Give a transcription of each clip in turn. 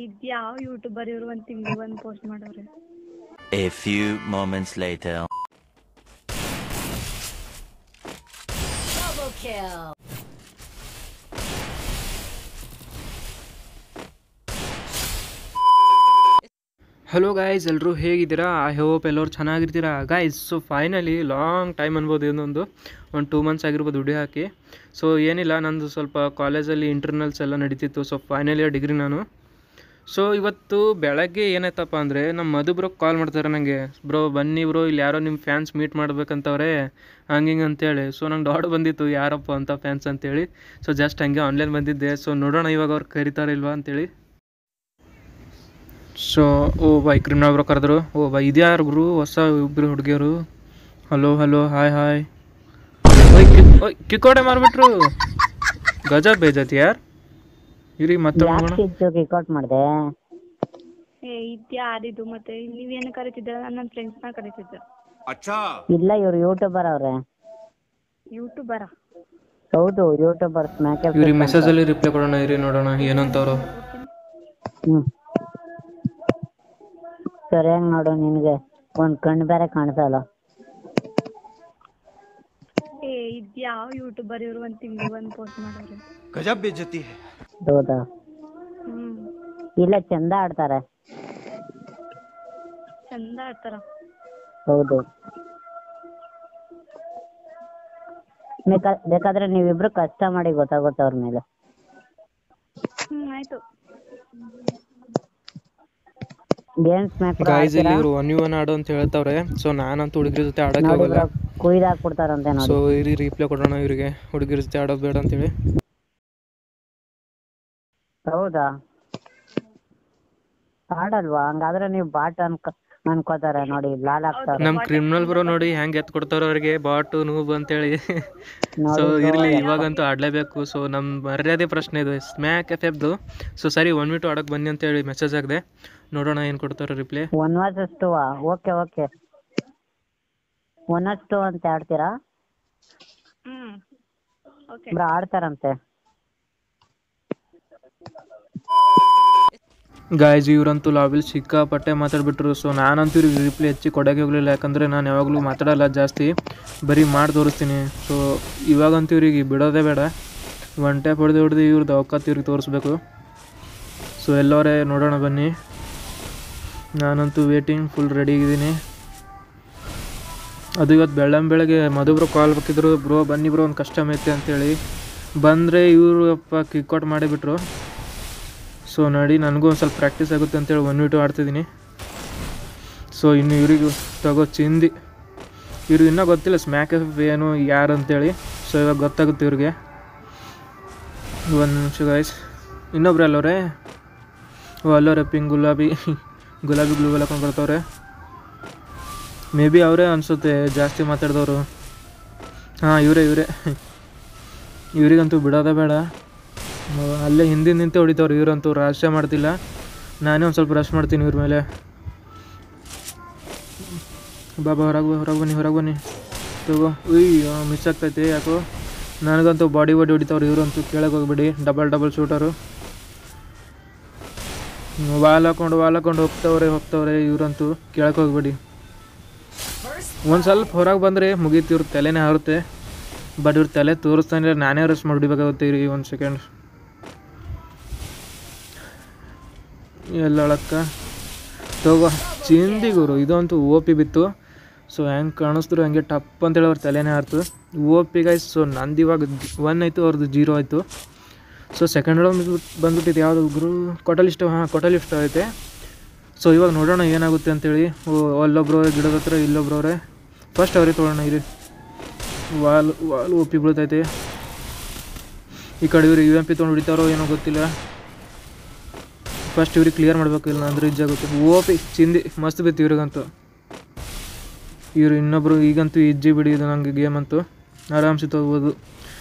ಇದ್ಯಾವ YouTuber ಇವ್ರು ಒಂದು ತಿಂಗಳು ಒಂದು ಪೋಸ್ಟ್ ಮಾಡೋರೆ A few moments later. Double kill. Hello guys ಎಲ್ಲರೂ ಹೇಗಿದ್ದೀರಾ ಐ ಹೋಪ್ ಎಲ್ಲರೂ ಚೆನ್ನಾಗಿರ್ತೀರಾ guys so finally long time ಅನ್ಬೋದು ಇನ್ನೊಂದು ಒಂದು ಟೂ ಮಂತ್ಸ್ ಆಗಿರ್ಬೋದು ದುಡ್ಡು ಹಾಕಿ ಸೊ ಏನಿಲ್ಲ ನಂದು ಸ್ವಲ್ಪ ಕಾಲೇಜಲ್ಲಿ ಇಂಟರ್ನಲ್ಸ್ ಎಲ್ಲ ನಡೀತಿತ್ತು ಸೊ ಫೈನಲ್ ಇಯರ್ ಡಿಗ್ರಿ ನಾನು ಸೊ ಇವತ್ತು ಬೆಳಗ್ಗೆ ಏನಾಯ್ತಪ್ಪ ಅಂದರೆ ನಮ್ಮ ಮಧು ಬ್ರೋ ಕಾಲ್ ಮಾಡ್ತಾರೆ ನನಗೆ ಬ್ರೋ ಬನ್ನಿ ಬ್ರೋ ಇಲ್ಲಿ ಯಾರೋ ನಿಮ್ಮ ಫ್ಯಾನ್ಸ್ ಮೀಟ್ ಮಾಡ್ಬೇಕಂತವ್ರೆ ಹಂಗೆ ಹಿಂಗೆ ಅಂತೇಳಿ ಸೊ ನಂಗೆ ಡೌಟ್ ಬಂದಿತ್ತು ಯಾರಪ್ಪ ಅಂತ ಫ್ಯಾನ್ಸ್ ಅಂತೇಳಿ ಸೊ ಜಸ್ಟ್ ಹಂಗೆ ಆನ್ಲೈನ್ ಬಂದಿದ್ದೆ ಸೊ ನೋಡೋಣ ಇವಾಗ ಅವ್ರು ಕರೀತಾರ ಇಲ್ವಾ ಅಂತೇಳಿ so oh boy criminal bro ಕರೆದ್ರು ಓ ಬೈ ಇದ್ಯಾರು ಗುರು ಹೊಸ ಇಬ್ಬರು ಹುಡುಗಿಯರು ಹಲೋ ಹಲೋ ಹಾಯ್ ಹಾಯ್ ಓಯ್ ಕಿ- ಓಯ್ ಕಿಕ್ಕೋಡೆ ಮಾರ್ಬಿಟ್ರು ಗಜ ಬೇಜತ್ ಯಾರ್ ಇರಿ ಮತ್ತೆ ಹೋಗೋಣ ಯಾಕೆ ಕಿಕ್ಔಟ್ ಮಾಡಿದೆ ಏ ಇದ್ಯಾರಿದು ಮತ್ತೆ ನೀವೇನು ಕರಿತಿದ್ದೀರ ನನ್ನ ಫ್ರೆಂಡ್ಸ್ನ ಕರಿತಿದ್ದೆ ಇಲ್ಲ ಇವ್ರು ಯೂಟ್ಯೂಬರ್ ಅವ್ರೆ ಯೂಟ್ಯೂಬರ ಹೌದು ಯೂಟ್ಯೂಬರ್ ಸ್ಮ್ಯಾಕ್ ಇವ್ರಿಗೆ ಮೆಸೇಜಲ್ಲಿ ರಿಪ್ಲೈ ಕೊಡೋಣ ಇರಿ ನೋಡೋಣ ಏನಂತವ್ರು ಹ್ಮ್ ಸರಿಯಾಗಿ ನೋಡು ನಿನಗೆ ಒಂದ್ ಕಣ್ಣು ಬೇರೆ ಕಾಣಿಸಲ್ಲ ಏ ಇದ್ಯಾವ ಯೂಟ್ಯೂಬರ್ ಇವ್ರು ಒಂದು ತಿಂಗಳು ಒಂದು ಪೋಸ್ಟ್ ಮಾಡೋರೆ ಹೌದಾ ಹ್ಮ್ ಇಲ್ಲ ಚಂದ ಆಡ್ತಾರೆ ಚಂದ ಆಡ್ತಾರ ಹೌದು ಬೇಕಾ- ಬೇಕಾದ್ರೆ ನೀವಿಬ್ರು ಕಷ್ಟ ಮಾಡಿ ಗೊತ್ತಾಗುತ್ತೆ ಅವ್ರ ಮೇಲೆ ಹ್ಮ್ ಆಯ್ತು ಏನ್ ಸ್ಮ್ಯಾಕ್ ಗಾಯ್ಸ್ ಇಲ್ಲಿ ಇವರು ಒನ್ ಯು ಒನ್ ಆಡು ಅಂತ ಹೇಳ್ತಾವ್ರೆ ಸೊ ನಾನಂತೂ ಹುಡುಗಿರ ಜೊತೆ ಆಡೋಕೆ ನೋಡಿ ಹೋಗಲ್ಲ ಕುಯ್ದು ಹಾಕ್ಬಿಡ್ತಾರಂತೆ ಸೊ ನೋಡಿ ಇರಿ ರಿಪ್ಲೈ ಕೊಡೋಣ ಇವರಿಗೆ ಹುಡುಗಿರ ಜೊತೆ ಆಡೋದು ಬೇಡ ಅಂತೇಳಿ ಹೌದಾ ಆಡಲ್ವಾ ಹಂಗಾದ್ರೆ ನೀವು ಬಾಟ್ ಅನ್ಕ ಅನ್ಕೋತಾರೆ ನೋಡಿ ಲಾಲ್ ಹಾಕ್ತಾರೆ ನಮ್ ಕ್ರಿಮಿನಲ್ ಬ್ರೋ ನೋಡಿ ಹೆಂಗ್ ಎತ್ ಕೊಡ್ತಾರ ಅವ್ರಿಗೆ ಬಾಟು ನೂಬ್ ಅಂತೇಳಿ ಸೊ ನೋಡಿ ಇರ್ಲಿ ಇವಾಗಂತೂ ಆಡ್ಲೇಬೇಕು ಸೊ ನಮ್ ಮರ್ಯಾದೆ ಪ್ರಶ್ನೆ ಇದು ಸ್ಮ್ಯಾಕ್ ಎಫ್ ಎಫ್ದು ಸೊ ಸರಿ ಒನ್ ಮಿನಿಟ್ ಆಡಕ್ ಬನ್ನಿ ಅಂತೇಳಿ ಮೆಸೇಜ್ ಹಾಕ್ದೆ ನೋಡೋಣ ಏನ್ ಕೊಡ್ತಾರ reply one versus two okay okay one versus two ಅಂತ ಆಡ್ತೀರಾ ಹ್ಮ್ ಓಕೆ ಬ್ರೋ ಆಡ್ತಾರಂತೆ ಗಾಯ್ಸ್ ಇವ್ರಂತೂ ಲಾಬಿಲ್ ಸಿಕ್ಕಾಪಟ್ಟೆ ಮಾತಾಡ್ಬಿಟ್ರು ಸೊ ನಾನಂತೂ ಇವ್ರಿಗೆ ರಿಪ್ಲೈ ಹೆಚ್ಚಿ ಕೊಡೋಕೆ ಹೋಗಲಿಲ್ಲ ಯಾಕಂದರೆ ನಾನು ಯಾವಾಗಲೂ ಮಾತಾಡಲ್ಲ ಜಾಸ್ತಿ ಬರೀ ಮಾಡಿ ತೋರಿಸ್ತೀನಿ ಸೊ ಇವಾಗಂತೂ ಇವ್ರಿಗೆ ಬಿಡೋದೇ ಬೇಡ ಒನ್ ಟ್ಯಾಪ್ ಹೊಡೆದು ಹೊಡೆದು ಇವ್ರದ್ದು ಅವಕಾಶ ಇವ್ರಿಗೆ ತೋರಿಸ್ಬೇಕು ಸೊ ಎಲ್ಲವರೇ ನೋಡೋಣ ಬನ್ನಿ ನಾನಂತೂ ವೇಟಿಂಗ್ ಫುಲ್ ರೆಡಿ ಇದ್ದೀನಿ ಅದು ಇವತ್ತು ಬೆಳ್ಳಂ ಬೆಳಗ್ಗೆ ಮಧುಬ್ರು ಕಾಲ್ ಬೇಕಿದ್ರು ಬ್ರೋ ಬನ್ನಿ ಬ್ರೋ ಒಂದು ಕಸ್ಟಮ್ ಐತೆ ಅಂತೇಳಿ ಬಂದರೆ ಇವರು ಅಪ್ಪ ಕಿಕ್ಔಟ್ ಮಾಡಿಬಿಟ್ರು ಸೊ ನೋಡಿ ನನಗೂ ಒಂದು ಸ್ವಲ್ಪ ಪ್ರಾಕ್ಟೀಸ್ ಆಗುತ್ತೆ ಅಂತೇಳಿ ಒನ್ ವಿಟು ಆಡ್ತಿದ್ದೀನಿ ಸೊ ಇನ್ನು ಇವ್ರಿಗೂ ತಗೋ ಚಿಂದಿ ಇವ್ರಿಗೆ ಇನ್ನೂ ಗೊತ್ತಿಲ್ಲ ಸ್ಮ್ಯಾಕ್ ಎಫ್ ಏನು ಯಾರು ಅಂತೇಳಿ ಸೊ ಇವಾಗ ಗೊತ್ತಾಗುತ್ತೆ ಇವ್ರಿಗೆ ಒಂದು ನಿಮಿಷ ಗಾಯ್ಸ್ ಇನ್ನೊಬ್ರು ಅಲ್ಲವ್ರೆ ಓ ಅಲ್ಲವ್ರೆ ಪಿಂಕ್ ಗುಲಾಬಿ ಗುಲಾಬಿ ಗ್ಲೂ ಹಾಕೊಂಡು ಬರ್ತಾವ್ರೆ ಮೇ ಬಿ ಅವರೇ ಅನಿಸುತ್ತೆ ಜಾಸ್ತಿ ಮಾತಾಡಿದವರು ಹಾಂ ಇವರೇ ಇವರೇ ಇವರಿಗಂತೂ ಬಿಡೋದೇ ಬೇಡ ಆ, ಅಲ್ಲೇ ಹಿಂದಿನ ನಿಂತೆ ಹೊಡಿತಾವ್ರು ಇವ್ರಂತೂ ರಾಶಿ ಮಾಡ್ತಿಲ್ಲ ನಾನೇ ಒಂದು ಸ್ವಲ್ಪ ರಶ್ ಮಾಡ್ತೀನಿ ಇವ್ರ ಮೇಲೆ ಬಾಬಾ ಹೊರಗೆ ಹೊರಗೆ ಬನ್ನಿ ಹೊರಗೆ ಬನ್ನಿ ತಗೋ ಉಯ್ ಮಿಸ್ ಆಗ್ತೈತೆ ಯಾಕೋ ನನಗಂತೂ ಬಾಡಿ ಬಾಡಿ ಹೊಡಿತಾವ್ರು ಇವ್ರಂತೂ ಕೇಳಕ್ಕೆ ಹೋಗ್ಬೇಡಿ ಡಬಲ್ ಡಬಲ್ ಶೂಟರು ವಾಲ್ ಹಾಕೊಂಡು ವಾಲ್ ಹಾಕೊಂಡು ಹೋಗ್ತಾವ್ರೆ ಹೋಗ್ತಾವ್ರೆ ಇವ್ರಂತೂ ಕೇಳಕ್ಕೆ ಹೋಗ್ಬೇಡಿ ಒಂದು ಸ್ವಲ್ಪ ಹೊರಗೆ ಬಂದರೆ ಮುಗೀತು ಇವ್ರ ತಲೆನೇ ಹಾರುತ್ತೆ ಬಟ್ ಇವ್ರ ತಲೆ ತೋರಿಸ್ತಾನೆ ನಾನೇ ರೆಸ್ಟ್ ಮಾಡಿಬೇಕಾಗುತ್ತೆ ಇರಿ ಒಂದು ಸೆಕೆಂಡ್ ಎಲ್ಲಳಕ್ಕ ತಗೋ ಚಿಂದಿ ಗುರು ಇದಂತೂ ಓ ಪಿ ಬಿತ್ತು ಸೊ ಹೆಂಗೆ ಕಾಣಿಸ್ದ್ರು ಹಂಗೆ ಟಪ್ ಅಂತೇಳಿ ಅವ್ರ ತಲೆನೇ ಹಾರ್ತು ಓ ಪಿ ಗೈಸ್ ಸೊ ನಂದು ಇವಾಗ ಒನ್ ಆಯಿತು ಅವ್ರದ್ದು ಜೀರೋ ಆಯಿತು ಸೊ ಸೆಕೆಂಡ್ ರೌಂಡ್ ಬಂದ್ಬಿಟ್ಟಿದ್ದು ಯಾವುದು ಗುರು ಕೊಟಲ್ ಇಷ್ಟ ಹಾಂ ಕೊಟಲ್ ಇಷ್ಟ ಐತೆ ಸೊ ಇವಾಗ ನೋಡೋಣ ಏನಾಗುತ್ತೆ ಅಂತೇಳಿ ಓ ಅಲ್ಲೊಬ್ರವ್ರೆ ಗಿಡದ ಹತ್ರ ಇಲ್ಲೊಬ್ರವ್ರೆ ಫಸ್ಟ್ ಅವ್ರಿಗೆ ತೊಗೊಳ್ಳೋಣ ಇರಿ ವಾಲ್ ವಾಲ್ ಒಪ್ಪಿ ಬೀಳ್ತೈತೆ ಈ ಕಡೆ ಇವ್ರು ಯು ಎಮ್ ಪಿ ತೊಗೊಂಡು ಹೊಡಿತಾರೋ ಏನೋ ಗೊತ್ತಿಲ್ಲ ಫಸ್ಟ್ ಇವ್ರಿಗೆ ಕ್ಲಿಯರ್ ಮಾಡಬೇಕು ಇಲ್ಲ ಅಂದ್ರೆ ಇಜ್ಜಾಗುತ್ತೆ ಓಪಿ ಚಿಂದಿ ಮಸ್ತ್ ಬಿತ್ತು ಇವ್ರಿಗಂತೂ ಇವ್ರು ಇನ್ನೊಬ್ರು ಈಗಂತೂ ಇಜ್ಜಿ ಬಿಡಿ ಇದು ನನಗೆ ಗೇಮ್ ಅಂತೂ ಆರಾಮ್ಸೆ ತಗೋಬೋದು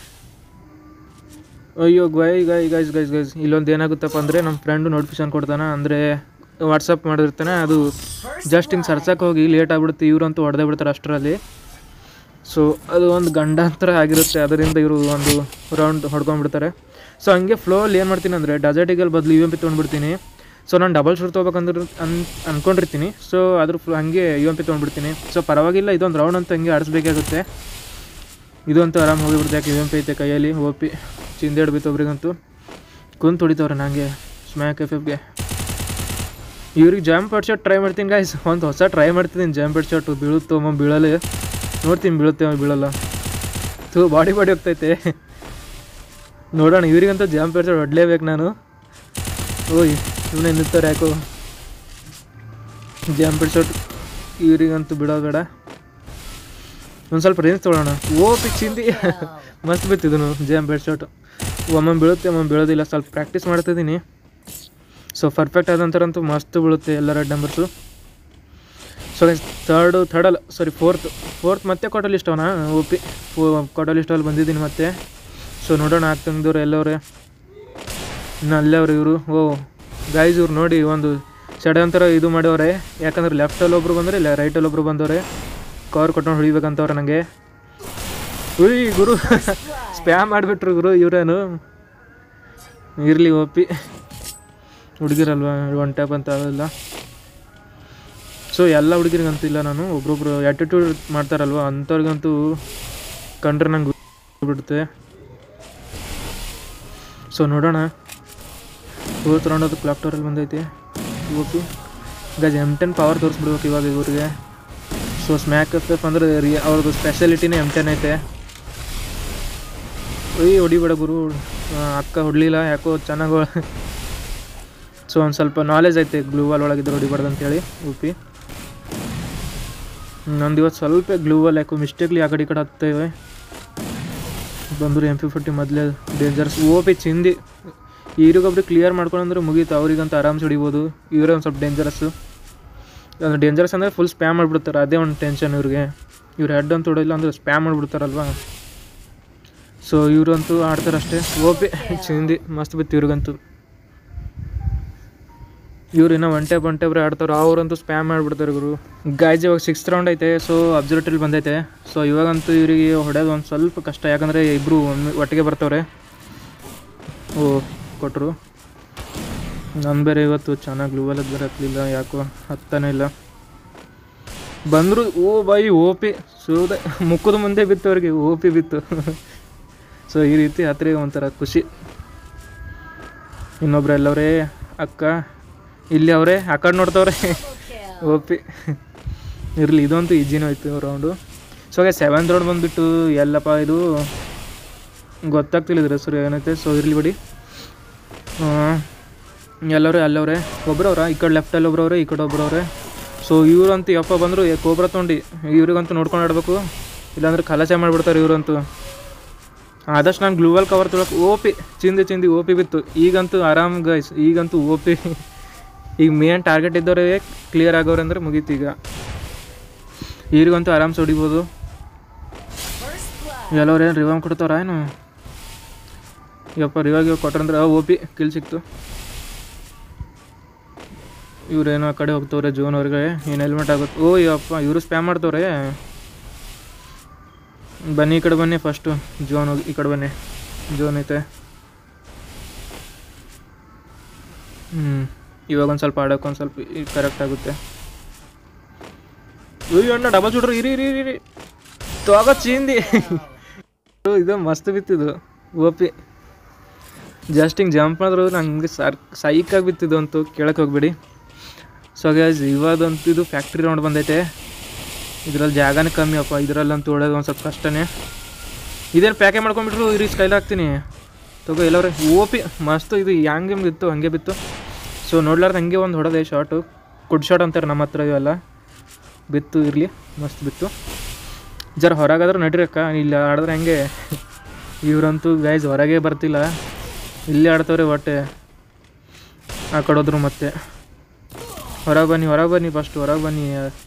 ಅಯ್ಯೋ guy guy guys guys guys ಇಲ್ಲೊಂದು ಏನಾಗುತ್ತಪ್ಪ ಅಂದರೆ ನಮ್ಮ ಫ್ರೆಂಡು ನೋಟಿಫಿಕೇಶನ್ ಕೊಡ್ತಾನೆ ಅಂದರೆ ವಾಟ್ಸಪ್ ಮಾಡಿರ್ತಾನೆ ಅದು ಜಸ್ಟ್ ಹಿಂಗೆ ಸರ್ಸಕ್ಕೆ ಹೋಗಿ ಲೇಟ್ ಆಗಿಬಿಡುತ್ತೆ ಇವ್ರಂತೂ ಹೊಡೆದೇ ಬಿಡ್ತಾರೆ ಅಷ್ಟರಲ್ಲಿ ಸೊ ಅದು ಒಂದು ಗಂಡಾಂತರ ಆಗಿರುತ್ತೆ ಅದರಿಂದ ಇವರು ಒಂದು ರೌಂಡ್ ಹೊಡ್ಕೊಂಡ್ಬಿಡ್ತಾರೆ ಸೊ ಹಂಗೆ ಫ್ಲೋಲ್ಲಿ ಏನು ಮಾಡ್ತೀನಿ ಅಂದರೆ ಡಜರ್ಟಿಗಲ್ ಬದಲು ಯು ಎಮ್ ಪಿ ತೊಗೊಂಡ್ಬಿಡ್ತೀನಿ ಸೊ ನಾನು ಡಬಲ್ ಶೂಟ್ ತೊಗೋಬೇಕಂದ್ರೆ ಅನ್ ಅಂದ್ಕೊಂಡಿರ್ತೀನಿ ಸೊ ಅದ್ರ ಫುಲ್ ಹಾಗೆ ಯು ಎಮ್ ಪಿ ತೊಗೊಂಡ್ಬಿಡ್ತೀನಿ ಸೊ ಪರವಾಗಿಲ್ಲ ಇದೊಂದು ರೌಂಡ್ ಅಂತ ಹಂಗೆ ಆಡಿಸ್ಬೇಕಾಗುತ್ತೆ ಇದಂತೂ ಆರಾಮ್ ಹೋಗಿಬಿಡ್ತು ಯಾಕೆ ಯು ಎಮ್ ಪಿ ಐತೆ ಕೈಯಲ್ಲಿ ಓ ಪಿ ಚಿಂದೆ ಹಿಡ್ಬಿತ್ತು ಒಬ್ರಿಗಂತೂ ಕುಂತು ಹೊಡಿತವ್ರೆ ನನಗೆ ಸ್ಮ್ಯಾಕ್ ಎಫ್ ಎಫ್ಗೆ ಇವ್ರಿಗೆ ಜಂಪ್ ಹೆಡ್ ಶಾಟ್ ಟ್ರೈ ಮಾಡ್ತೀನಿ ಗಾಯ್ಸ್ ಒಂದು ಹೊಸ ಟ್ರೈ ಮಾಡ್ತಿದ್ದೀನಿ ಜಂಪ್ ಹೆಡ್ ಶಾಟು ಬೀಳುತ್ತೋ ಒಮ್ಮ ಬೀಳಲ್ಲ ನೋಡ್ತೀನಿ ಬೀಳುತ್ತೆ ಅವ ಬೀಳಲ್ಲ ಥೂ ಬಾಡಿ ಬಾಡಿ ಹೋಗ್ತೈತೆ ನೋಡೋಣ ಇವ್ರಿಗಂತೂ ಜಂಪ್ ಹೆಡ್ ಶಾಟ್ ಹೊಡ್ಲೇಬೇಕು ನಾನು ಓಯ್ ಇವನೇ ನಿಂತಾರೆ ಯಾಕೋ ಜಂಪ್ ಹೆಡ್ ಶಾಟ್ ಇವ್ರಿಗಂತೂ ಬಿಡೋದು ಬೇಡ ಒಂದು ಸ್ವಲ್ಪ ರೇಂಜ್ ತೊಗೊಳ್ಳೋಣ ಓ ಪಿಚ್ಚಿಂದಿ ಮಸ್ತ್ ಬಿತ್ತಿದನು ಜಂಪ್ ಹೆಡ್ ಶಾಟ್ ಒಮ್ಮೊಮ್ಮೆ ಬೀಳುತ್ತೆ ಒಮ್ಮೊಮ್ಮೆ ಬೀಳೋದಿಲ್ಲ ಸ್ವಲ್ಪ ಪ್ರಾಕ್ಟೀಸ್ ಮಾಡ್ತಿದ್ದೀನಿ ಸೊ ಪರ್ಫೆಕ್ಟ್ ಆದ ನಂತರ ಅಂತೂ ಮಸ್ತ್ ಬೀಳುತ್ತೆ ಎಲ್ಲ red numbers so third third ಅಲ್ಲ ಸಾರಿ ಫೋರ್ತ್ ಫೋರ್ತ್ ಮತ್ತೆ ಕ್ವಾರ್ಟರ್ ಲಿಸ್ಟ್ ಅವನ ಓ ಪಿ ಫೋ ಕ್ವಾರ್ಟರ್ ಲಿಸ್ಟಲ್ಲಿ ಬಂದಿದ್ದೀನಿ ಮತ್ತೆ ಸೊ ನೋಡೋಣ ಆಗ್ತಂದವ್ರು ಎಲ್ಲವ್ರೆ ಇನ್ನು ಅಲ್ಲೇ ಅವ್ರು ಇವರು ಓ ಗಾಯ್ಸ್ ಇವ್ರು ನೋಡಿ ಒಂದು ಷಡ್ಯಂತರ ಇದು ಮಾಡ್ಯವ್ರೆ ಯಾಕಂದ್ರೆ ಲೆಫ್ಟಲ್ಲಿ ಒಬ್ರು ಬಂದರೆ ಇಲ್ಲ ರೈಟಲ್ಲಿ ಒಬ್ರು ಬಂದವ್ರೆ ಕವರ್ ಕೊಟ್ಕೊಂಡು ಹೊಡಿಬೇಕಂತವ್ರೆ ನನಗೆ ಉಯ್ ಗುರು ಸ್ಪ್ಯಾಮ್ ಮಾಡಿಬಿಟ್ರು ಗುರು ಇವರೇನು ಇರಲಿ ಒಪ್ಪಿ ಹುಡುಗಿರಲ್ವ ಒನ್ ಟ್ಯಾಪ್ ಅಂತ ಅವೆಲ್ಲ ಸೊ ಎಲ್ಲ ಹುಡುಗಿರಿಗಂತಿಲ್ಲ ನಾನು ಒಬ್ರೊಬ್ರು ಆ್ಯಟಿಟ್ಯೂಡ್ ಮಾಡ್ತಾರಲ್ವ ಅಂಥವ್ರಿಗಂತೂ ಕಂಡ್ರೆ ನಂಗೆ ಬಿಡುತ್ತೆ ಸೊ ನೋಡೋಣ ಫೋರ್ತ್ ರೌಂಡ್ ಅದು ಕ್ಲಾಕ್ ಟವರಲ್ಲಿ ಬಂದೈತಿ ಓಕೆ ಗಜ್ ಎಮ್ ಟೆನ್ ಪವರ್ ತೋರಿಸ್ಬಿಡ್ಬೇಕು ಇವಾಗ ಇವ್ರಿಗೆ ಸೊ ಸ್ಮ್ಯಾಕ್ ಎಫ್ ಎಫ್ ಅಂದರೆ ರಿ ಅವ್ರದ್ದು ಸ್ಪೆಷಾಲಿಟಿನೇ ಎಮ್ ಟೆನ್ ಐತೆ ಒಯ್ ಹೊಡಿಬೇಡ ಗುರು ಆ, ಅಕ್ಕ ಹೊಡಲಿಲ್ಲ ಯಾಕೋ ಚೆನ್ನಾಗಿ ಸೊ ಒಂದು ಸ್ವಲ್ಪ ನಾಲೆಜ್ ಐತೆ ಗ್ಲೂವಲ್ ಒಳಗಿದ್ರೆ ಹೊಡಿಬಾರ್ದು ಅಂತೇಳಿ ಉಪಿ ನಂದು ಇವತ್ತು ಸ್ವಲ್ಪ ಗ್ಲೂವಲ್ ಯಾಕೋ ಮಿಸ್ಟೇಕ್ಲಿ ಆ ಕಡೆ ಈ ಕಡೆ ಹತ್ತೇವೆ ಬಂದರು ಎಮ್ ಪಿ ಫಿಫ್ಟಿ ಮೊದಲೇ ಡೇಂಜರ್ಸ್ ಓ ಪಿ ಚಿಂದಿ ಇವ್ರಿಗೊಬ್ರು ಕ್ಲಿಯರ್ ಮಾಡ್ಕೊಂಡ್ರೆ ಮುಗೀತು ಅವ್ರಿಗಂತ ಆರಾಮ್ಸೆ ಹೊಡಿಬೋದು ಇವರೇ ಒಂದು ಸ್ವಲ್ಪ ಡೇಂಜರಸ್ಸು ಅಂದ್ರೆ ಡೇಂಜರಸ್ ಅಂದರೆ ಫುಲ್ ಸ್ಪ್ಯಾಮ್ ಮಾಡಿಬಿಡ್ತಾರೆ ಅದೇ ಒಂದು ಟೆನ್ಷನ್ ಇವ್ರಿಗೆ ಇವ್ರು ಹೆಡ್ ಅಂತ ಹೊಡಿಲ್ಲ ಅಂದರೆ ಸ್ಪ್ಯಾಮ್ ಮಾಡಿಬಿಡ್ತಾರಲ್ವಾ ಸೊ ಇವರಂತೂ ಆಡ್ತಾರೆ ಅಷ್ಟೇ ಓಪಿ ಚಿಂದಿ ಮಸ್ತ್ ಬಿತ್ತು ಇವ್ರಿಗಂತೂ ಇವ್ರು ಇನ್ನೂ ಒನ್ ಟೈಪ್ ಒನ್ ಟೈಪ್ ಆಡ್ತಾರೆ ಅವ್ರಂತೂ ಸ್ಪ್ಯಾಮ್ ಮಾಡಿಬಿಡ್ತಾರೆ ಗುರು ಗಾಯ್ಸ್ ಇವಾಗ ಸಿಕ್ಸ್ ರೌಂಡ್ ಐತೆ ಸೊ ಅಬ್ಸರ್ವೇಟರಿ ಬಂದೈತೆ ಸೊ ಇವಾಗಂತೂ ಇವರಿಗೆ ಹೊಡೆಯೋದು ಒಂದು ಸ್ವಲ್ಪ ಕಷ್ಟ ಯಾಕಂದರೆ ಇಬ್ಬರು ಒಮ್ಮೆ ಒಟ್ಟಿಗೆ ಬರ್ತವ್ರೆ ಓ ಕೊಟ್ಟರು ನಾನು ಬೇರೆ ಇವತ್ತು ಚೆನ್ನಾಗಿ ಗ್ಲೂವಲದ್ದು ಬೇರೆ ಹತ್ತಲಿಲ್ಲ ಯಾಕೋ ಹತ್ತಾನೆ ಇಲ್ಲ ಬಂದರು ಓ ಬಾಯಿ ಓ ಪಿ ಸೋದೆ ಮುಖದ ಮುಂದೆ ಬಿತ್ತು ಅವ್ರಿಗೆ ಓ ಪಿ ಬಿತ್ತು ಸೊ ಈ ರೀತಿ ಹತ್ತಿರ ಒಂಥರ ಖುಷಿ ಇನ್ನೊಬ್ರು ಎಲ್ಲವ್ರೆ ಅಕ್ಕ ಇಲ್ಲಿ ಅವರೇ ಆ ಕಡೆ ನೋಡ್ತವ್ರೆ ಓ ಪಿ ಇರಲಿ ಇದಂತೂ ಈಜಿನೂ ಆಯ್ತು ರೌಂಡು ಸೊ ಹಾಗೆ ಸೆವೆಂತ್ ರೌಂಡ್ ಬಂದುಬಿಟ್ಟು ಎಲ್ಲಪ್ಪ ಇದು ಗೊತ್ತಾಗ್ತಿಲ್ಲ ಇದ್ರ ಹೆಸರು ಏನೈತೆ ಸೊ ಇರಲಿ ಬಿಡಿ ಎಲ್ಲರೂ ಅಲ್ಲವ್ರೆ ಒಬ್ರವ್ರ ಈ ಕಡೆ ಲೆಫ್ಟಲ್ಲಿ ಒಬ್ರವ್ರೆ ಈ ಕಡೆ ಒಬ್ರವ್ರೆ ಸೊ ಇವ್ರಂತೂ ಯಪ್ಪ ಬಂದರು ಕೋಬ್ರ ತೊಗೊಂಡು ಇವ್ರಿಗಂತೂ ನೋಡ್ಕೊಂಡು ಆಡ್ಬೇಕು ಇಲ್ಲಾಂದ್ರೆ ಖಲಾಸೆ ಮಾಡಿಬಿಡ್ತಾರೆ ಇವರಂತೂ ಆದಷ್ಟು ನಾನು ಗ್ಲೂವಲ್ ಕವರ್ ತೊಗೊಳಕ್ಕೆ ಓ ಪಿ ಚಿಂದಿ ಚಿಂದಿ ಓ ಪಿ ಬಿತ್ತು ಈಗಂತೂ ಆರಾಮ್ ಗೈಸ್ ಈಗಂತೂ ಓ ಪಿ ಈಗ ಮೇನ್ ಟಾರ್ಗೆಟ್ ಇದ್ದವ್ರೆ ಕ್ಲಿಯರ್ ಆಗೋರು ಅಂದ್ರೆ ಮುಗೀತು ಈಗ ಇವ್ರಿಗಂತೂ ಆರಾಮ್ಸೆ ಹೊಡಿಬೋದು ಎಲ್ಲವ್ರು ಏನು ರಿವಾಮ್ ಕೊಡ್ತಾರ ಏನು ಯಪ್ಪ ರಿವಾಗ ಕೊಟ್ರಂದ್ರೆ ಓ ಪಿ ಕಿಲ್ ಸಿಕ್ತು ಇವ್ರೇನೋ ಆ ಕಡೆ ಹೋಗ್ತವ್ರೆ ಜೋನ್ ಅವ್ರಿಗೆ ಏನು ಹೆಲ್ಮೆಟ್ ಆಗುತ್ತೆ ಓ ಯಪ್ಪ ಇವರು ಸ್ಪ್ಯಾಮ್ ಮಾಡ್ತವ್ರೆ ಬನ್ನಿ ಈ ಕಡೆ ಬನ್ನಿ ಫಸ್ಟು ಜೋನ್ ಹೋಗಿ ಈ ಕಡೆ ಬನ್ನಿ ಜೋನ್ ಐತೆ ಹ್ಞೂ ಇವಾಗ ಒಂದು ಸ್ವಲ್ಪ ಆಡೋಕೆ ಒಂದು ಸ್ವಲ್ಪ ಕರೆಕ್ಟ್ ಆಗುತ್ತೆ ಅಯ್ಯೋ ಅಣ್ಣ ಡಬಲ್ ಶೂಟ್ರು ಇರಿ ಇರಿ ಇರಿ, ಇರಿ ತಗೋ ಚೀಂದಿ ಇದು ಮಸ್ತ್ ಬಿತ್ತಿದ್ದು ಓಪಿ ಜಸ್ಟ್ ಹಿಂಗೆ ಜಂಪ್ ಮಾಡಿದ್ರು ನಂಗೆ ಸರ್ ಸೈಕಾಗಿ ಬಿತ್ತಿದ್ದು ಅಂತೂ ಕೇಳಕ್ಕೆ ಹೋಗ್ಬೇಡಿ ಸೊ ಗ್ಯಾಸ್ ಇವಾಗಂತೂ ಇದು ಫ್ಯಾಕ್ಟ್ರಿ ರೌಂಡ್ ಬಂದೈತೆ ಇದ್ರಲ್ಲಿ ಜಾಗನೇ ಕಮ್ಮಿ ಅಪ್ಪ ಇದರಲ್ಲಂತೂ ಹೊಡೋದು ಒಂದು ಸ್ವಲ್ಪ ಕಷ್ಟನೇ ಇದೇನು ಪ್ಯಾಕೆ ಮಾಡ್ಕೊಂಡ್ಬಿಟ್ರು ಈ ರೀಚ್ ಕೈಲಿ ಹಾಕ್ತೀನಿ ತಗೋ ಎಲ್ಲವ್ರೆ ಓಪಿ ಮಸ್ತ್ ಇದು ಹಂಗೆ ಬಿತ್ತು ಹಂಗೆ ಬಿತ್ತು ಸೊ ನೋಡ್ಲಾರ್ದು ಹಂಗೆ ಒಂದು ಹೊಡೆದೆ ಶಾರ್ಟು ಕುಡ್ ಶಾಟ್ ಅಂತಾರೆ ನಮ್ಮ ಹತ್ರ ಇವೆಲ್ಲ ಬಿತ್ತು ಇರಲಿ ಮಸ್ತ್ ಬಿತ್ತು ಜರ ಹೊರಗಾದ್ರೆ ನಡಿರಕ್ಕ ಇಲ್ಲಿ ಆಡಿದ್ರೆ ಹಂಗೆ ಇವರಂತೂ ಗೈಸ್ ಹೊರಗೆ ಬರ್ತಿಲ್ಲ ಇಲ್ಲಿ ಆಡ್ತವ್ರೆ ಹೊಟ್ಟೆ ಆ ಕಡೆ ಹೋದ್ರು ಮತ್ತೆ ಹೊರಗೆ ಬನ್ನಿ ಹೊರಗೆ ಬನ್ನಿ ಫಸ್ಟ್ ಹೊರಗೆ ಬನ್ನಿ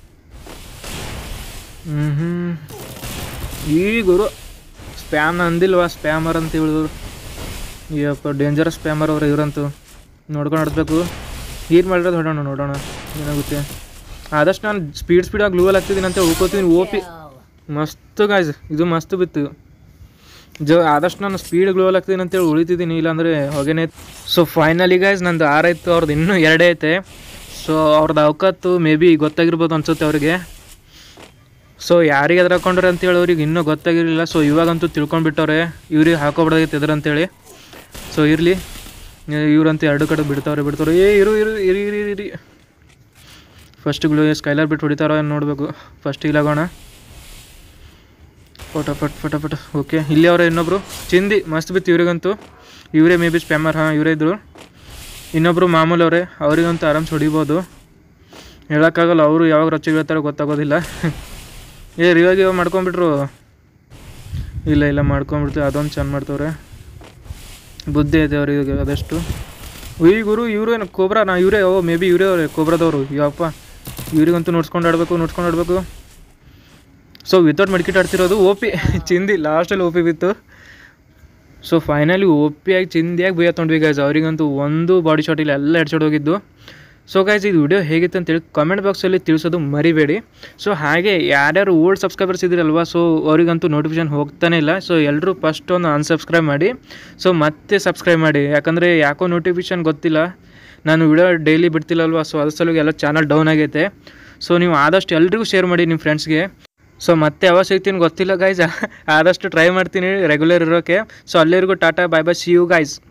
ಹ್ಞೂ ಹ್ಞೂ ಈ ಗುರು ಸ್ಪ್ಯಾಮ್ ಅಂದಿಲ್ವಾ ಸ್ಪ್ಯಾಮರ್ ಅಂತ ಹೇಳಿದ್ರು ಯಪ್ಪ ಡೇಂಜರಸ್ ಸ್ಪ್ಯಾಮರ್ ಅವ್ರು ಇವರಂತೂ ನೋಡ್ಕೊಂಡು ಆಡಿಸ್ಬೇಕು ಏನು ಮಾಡಿರೋದು ಹೊಡೋಣ ನೋಡೋಣ ಏನಾಗುತ್ತೆ ಆದಷ್ಟು ನಾನು ಸ್ಪೀಡ್ ಸ್ಪೀಡಾಗಿ ಗ್ಲೂವಲ್ ಹಾಕ್ತಿದ್ದೀನಿ ಅಂತ ಉಳ್ಕೋತೀನಿ ಓಪಿ ಮಸ್ತ್ ಗಾಯ್ಸ್ ಇದು ಮಸ್ತ್ ಬಿತ್ತು ಜ ಆದಷ್ಟು ನಾನು ಸ್ಪೀಡ್ ಗ್ಲೋ ಆಗ್ತೀನಿ ಅಂತೇಳಿ ಉಳಿತಿದ್ದೀನಿ ಇಲ್ಲಾಂದರೆ ಹೊಗೆನೇ ಸೊ ಫೈನಲಿ ಗೈಸ್ ನಂದು ಆರಾಯ್ತು ಅವ್ರದ್ದು ಇನ್ನೂ ಎರಡೇ ಐತೆ ಸೊ ಅವ್ರದ್ದು ಅವಕತ್ತು ಮೇ ಬಿ ಗೊತ್ತಾಗಿರ್ಬೋದು ಅನ್ಸುತ್ತೆ ಅವ್ರಿಗೆ ಸೊ ಯಾರಿಗೆ ಎದ್ರ ಹಾಕೊಂಡ್ರೆ ಅಂತೇಳಿ ಅವ್ರಿಗೆ ಇನ್ನೂ ಗೊತ್ತಾಗಿರಲಿಲ್ಲ ಸೊ ಇವಾಗಂತೂ ತಿಳ್ಕೊಂಡ್ಬಿಟ್ಟವ್ರೆ ಇವ್ರಿಗೆ ಹಾಕೋಬಿಡೋದೈತೆ ಎದ್ರ ಅಂತೇಳಿ ಸೊ ಇರಲಿ ಇವ್ರಂತೂ ಎರಡು ಕಡೆ ಬಿಡ್ತಾವ್ರೆ ಬಿಡ್ತಾವ್ರೆ ಏ ಇರು ಇರು ಇರಿ ಇರಿ ಇರಿ ಫಸ್ಟ್ಗಳು ಸ್ಕೈಲರ್ ಬಿಟ್ಟು ಹೊಡಿತಾರೋ ಏನು ನೋಡಬೇಕು ಫಸ್ಟ್ ಇಲ್ಲಾಗೋಣ ಫಟಾಫಟ್ ಫಟಾಫಟ್ ಓಕೆ ಇಲ್ಲಿ ಅವರ ಇನ್ನೊಬ್ರು ಚಿಂದಿ ಮಸ್ತ್ ಬಿತ್ತು ಇವ್ರಿಗಂತೂ ಇವರೇ ಮೇ ಬಿ ಸ್ಪ್ಯಾಮರ್ ಹಾಂ ಇವರೇ ಇದ್ರು ಇನ್ನೊಬ್ರು ಮಾಮೂಲು ಅವರೇ ಅವರಿಗಂತೂ ಆರಾಮ್ಸ್ ಹೊಡಿಬೋದು ಹೇಳೋಕ್ಕಾಗಲ್ಲ ಅವರು ಯಾವಾಗ ರೊಚ್ಚಿಗೆ ಹೇಳ್ತಾರೋ ಗೊತ್ತಾಗೋದಿಲ್ಲ ಏ ಇವಾಗ ಇವಾಗ ಮಾಡ್ಕೊಂಬಿಟ್ರು ಇಲ್ಲ ಇಲ್ಲ ಮಾಡ್ಕೊಂಬಿಡ್ತೀವಿ ಅದೊಂದು ಚೆಂದ ಮಾಡ್ತವ್ರೆ ಬುದ್ಧಿ ಐತೆ ಅವ್ರಿಗೆ ಅದಷ್ಟು ಈ ಗುರು ಇವರು ಏನು ಕೋಬ್ರಾ ನಾ ಇವರೇ ಓ ಮೇ ಬಿ ಇವರೇ ಅವರೇ ಕೋಬ್ರಾದವರು ಯಪ್ಪ ಇವ್ರಿಗಂತೂ ನೋಡ್ಸ್ಕೊಂಡು ಆಡಬೇಕು ನೋಡ್ಸ್ಕೊಂಡು ಆಡಬೇಕು ಸೊ ವಿತೌಟ್ ಮೆಡಿಕಿಟ್ ಆಡ್ತಿರೋದು ಓ ಪಿ ಚಿಂದಿ ಲಾಸ್ಟಲ್ಲಿ ಓ ಪಿ ಬಿತ್ತು ಸೊ ಫೈನಲಿ ಓ ಪಿ ಆಗಿ ಚಿಂದಿಯಾಗಿ ಬೈಯ ತೊಗೊಂಡ್ವಿ ಗೈಸ್ ಅವರಿಗಂತೂ ಒಂದು ಬಾಡಿ ಶಾಟ್ ಇಲ್ಲ ಎಲ್ಲ ಹೆಡ್ಶಾಟ್ ಹೋಗಿದ್ದು ಸೊ ಗೈಸ್ ಇದು ವಿಡಿಯೋ ಹೇಗಿತ್ತು ಅಂತೇಳಿ ಕಮೆಂಟ್ ಬಾಕ್ಸಲ್ಲಿ ತಿಳಿಸೋದು ಮರಿಬೇಡಿ ಸೊ ಹಾಗೆ ಯಾರ್ಯಾರು ಓಲ್ಡ್ ಸಬ್ಸ್ಕ್ರೈಬರ್ಸ್ ಇದ್ರಲ್ವಾ ಸೊ ಅವರಿಗಂತೂ ನೋಟಿಫಿಕೇಶನ್ ಹೋಗ್ತಾನೆ ಇಲ್ಲ ಸೊ ಎಲ್ಲರೂ ಫಸ್ಟ್ ಒಂದು ಅನ್ಸಬ್ಸ್ಕ್ರೈಬ್ ಮಾಡಿ ಸೊ ಮತ್ತೆ ಸಬ್ಸ್ಕ್ರೈಬ್ ಮಾಡಿ ಯಾಕಂದರೆ ಯಾಕೋ ನೋಟಿಫಿಕೇಶನ್ ಗೊತ್ತಿಲ್ಲ ನಾನು ವಿಡಿಯೋ ಡೈಲಿ ಬಿಡ್ತಿಲ್ಲಲ್ವಾ ಸೊ ಅದ್ರ ಸಲುವಾಗಿ ಎಲ್ಲ ಚಾನಲ್ ಡೌನ್ ಆಗೈತೆ ಸೊ ನೀವು ಆದಷ್ಟು ಎಲ್ರಿಗೂ ಶೇರ್ ಮಾಡಿ ನಿಮ್ಮ ಫ್ರೆಂಡ್ಸ್ಗೆ ಸೊ ಮತ್ತೆ ಯಾವಾಗ ಸಿಗ್ತೀನಿ ಗೊತ್ತಿಲ್ಲ ಗೈಸ್ ಆದಷ್ಟು ಟ್ರೈ ಮಾಡ್ತೀನಿ ರೆಗ್ಯುಲರ್ ಇರೋಕ್ಕೆ ಸೊ ಅಲ್ಲಿವರೆಗೂ ಟಾಟಾ bye bye see you guys